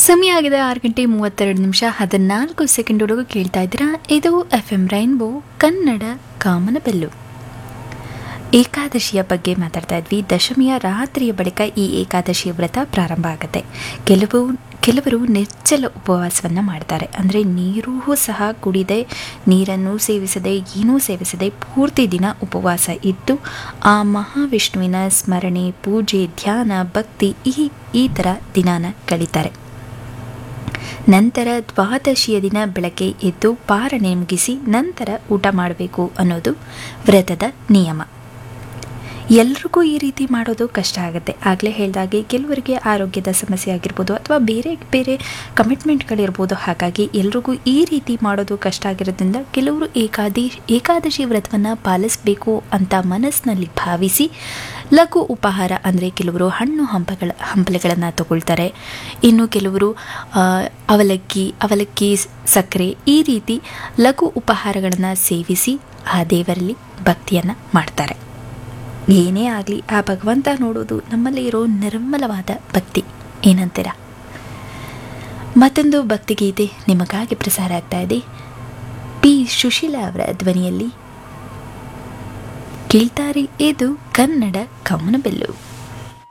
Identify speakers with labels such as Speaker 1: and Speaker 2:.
Speaker 1: ಸಮಯ ಆಗಿದೆ ಆರು ಗಂಟೆ ಮೂವತ್ತೆರಡು ನಿಮಿಷ ಹದಿನಾಲ್ಕು ಸೆಕೆಂಡ್ವರೆಗೂ ಕೇಳ್ತಾ ಇದ್ದೀರಾ ಇದು F M Rainbow Kannada Kamanabillu ಏಕಾದಶಿಯ ಬಗ್ಗೆ ಮಾತಾಡ್ತಾ ಇದ್ವಿ ದಶಮಿಯ ರಾತ್ರಿಯ ಬಳಿಕ ಈ ಏಕಾದಶಿಯ ವ್ರತ ಪ್ರಾರಂಭ ಆಗುತ್ತೆ ಕೆಲವು ಕೆಲವರು ನೆಚ್ಚಲ ಉಪವಾಸವನ್ನು ಮಾಡ್ತಾರೆ ಅಂದರೆ ನೀರೂ ಸಹ ಕುಡಿದೆ ನೀರನ್ನು ಸೇವಿಸದೆ ಏನೂ ಸೇವಿಸದೆ ಪೂರ್ತಿ ದಿನ ಉಪವಾಸ ಇದ್ದು ಆ ಮಹಾವಿಷ್ಣುವಿನ ಸ್ಮರಣೆ ಪೂಜೆ ಧ್ಯಾನ ಭಕ್ತಿ ಈ ಈ ಥರ ದಿನಾನ ಕಳೀತಾರೆ ನಂತರ ದ್ವಾದಶಿಯ ದಿನ ಬೆಳಗ್ಗೆ ಎದ್ದು ಪಾರಣೆ ಮುಗಿಸಿ ನಂತರ ಊಟ ಮಾಡಬೇಕು ಅನ್ನೋದು ವ್ರತದ ನಿಯಮ ಎಲ್ರಿಗೂ ಈ ರೀತಿ ಮಾಡೋದು ಕಷ್ಟ ಆಗುತ್ತೆ ಆಗಲೇ ಹೇಳಿದಾಗೆ ಕೆಲವರಿಗೆ ಆರೋಗ್ಯದ ಸಮಸ್ಯೆ ಆಗಿರ್ಬೋದು ಅಥವಾ ಬೇರೆ ಬೇರೆ ಕಮಿಟ್ಮೆಂಟ್ಗಳಿರ್ಬೋದು ಹಾಗಾಗಿ ಎಲ್ರಿಗೂ ಈ ರೀತಿ ಮಾಡೋದು ಕಷ್ಟ ಆಗಿರೋದ್ರಿಂದ ಕೆಲವರು ಏಕಾದಿ ಏಕಾದಶಿ ವ್ರತವನ್ನು ಪಾಲಿಸಬೇಕು ಅಂತ ಮನಸ್ಸಿನಲ್ಲಿ ಭಾವಿಸಿ ಲಘು ಉಪಹಾರ ಅಂದರೆ ಕೆಲವರು ಹಣ್ಣು ಹಂಪಗಳ ಹಂಪಲೆಗಳನ್ನು ತಗೊಳ್ತಾರೆ ಇನ್ನು ಕೆಲವರು ಆ, ಅವಲಕ್ಕಿ ಅವಲಕ್ಕಿ ಸಕ್ಕರೆ ಈ ರೀತಿ ಲಘು ಉಪಹಾರಗಳನ್ನು ಸೇವಿಸಿ ಆ ದೇವರಲ್ಲಿ ಭಕ್ತಿಯನ್ನು ಮಾಡ್ತಾರೆ ಏನೇ ಆಗಲಿ ಆ ಭಗವಂತ ನೋಡೋದು ನಮ್ಮಲ್ಲಿ ಇರೋ ನಿರ್ಮಲವಾದ ಭಕ್ತಿ ಏನಂತೀರ ಮತ್ತೊಂದು ಭಕ್ತಿಗೀತೆ ನಿಮಗಾಗಿ ಪ್ರಸಾರ ಆಗ್ತಾ ಇದೆ ಪಿ ಸುಶೀಲಾ ಅವರ ಧ್ವನಿಯಲ್ಲಿ ಕೇಳ್ತಾರೆ ಇದು ಕನ್ನಡ ಕಮನಬೆಲ್ಲು